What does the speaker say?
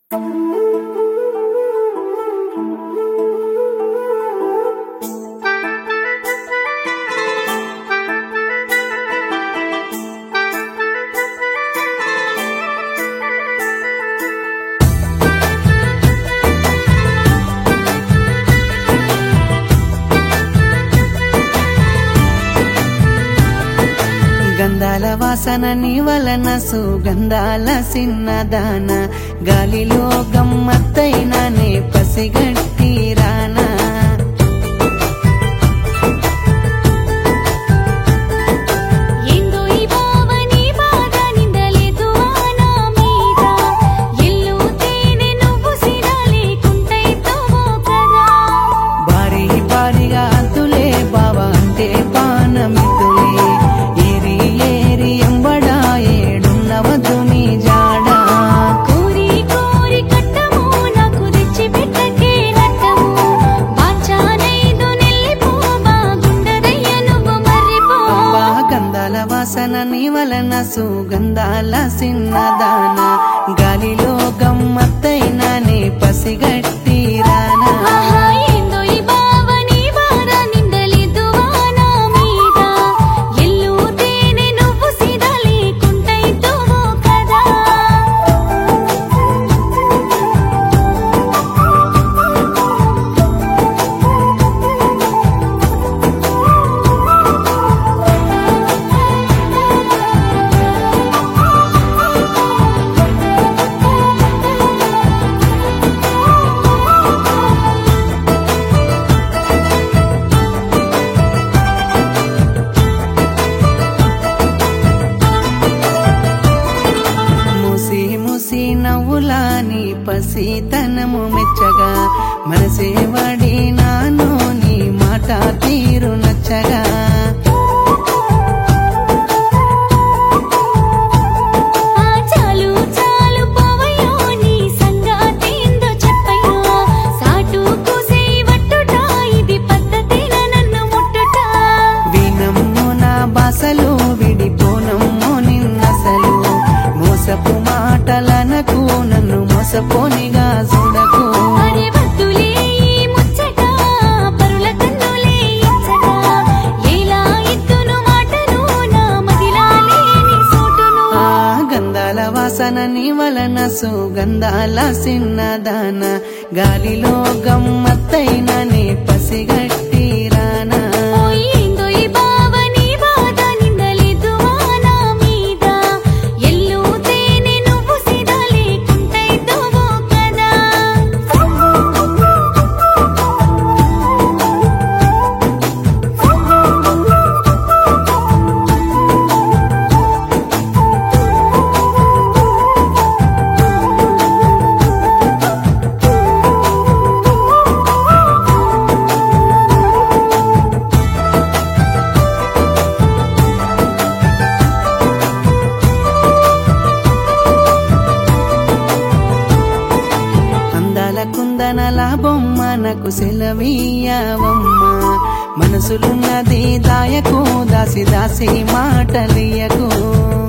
గంధాల వాసన నీ వలన సుగంధాల సిన్నదాన గాలిలో గమ్మత్తైన నే పసిగట్టి రానా ఎందో ఈ భావని బాధ నిందలేదు ఆనా మీద ఎల్లు తేనె నువ్వు సిరా లేకుంటైతవో కదా భారీ భారీగా అంతులే బావ అంటే పానమితులే ఏరి ఏరి ఎంబడా ఏడున్నవద్దు నీ జాడా కోరి కోరి కట్టము నాకు తెచ్చి పెట్టకే నట్టము బాచానైదు నెల్లిపోవా గుండెదయ్య నువ్వు మర్రిపో అబ్బా గంధాల వాసన నీ వలన సుగంధాల సిన్నదాన గాలిలో గమ్మత్తైన నే పసిగట్టి రానా ఆహా ఏందో ఈ భావని బాధ నిందలేదు ఆనా మీద ఎల్లు తేనె నువ్వు సిరా లేకుంటైతవో కదా ముసి ముసి నవ్వులా నీ పసితనము మెచ్చగా మనసే వడి నాను నీ మాట తీరు నచ్చగా ఆ చాలు చాలు పోవయ్యో నీ సంగాతేందో చెప్పయ్యో సాటు కూసే వట్టుట ఇది పద్ధతేన నన్ను ముట్టుట వినమ్ము నా బాసలు విడిపోనమ్ము నిన్నసలు మోసపు మాటలనకు నన్ను మోసపోనిగా చూడకు అరే వద్దులే ఈ ముచ్చట పరుల కన్నులే ఇచ్చట ఎలా ఇద్దును మాటను నా మదిలా లేని సోటును ఆ గంధాల వాసన నీ వలన సుగంధాల సిన్నదాన గాలిలో గమ్మత్తైన నీ పసిగట్టి రానా ఓయ్ ఏందో ఈ భావని బాధ నిందలేదు ఆనా మీద ఎల్లు తేనె నువ్వు సిరా లేకుంటైతవో కదా అందాల కుందనల బొమ్మ నాకు సెలవీయవమ్మ మనసులున్నది దాయకు దాసి దాసి మాటలియకు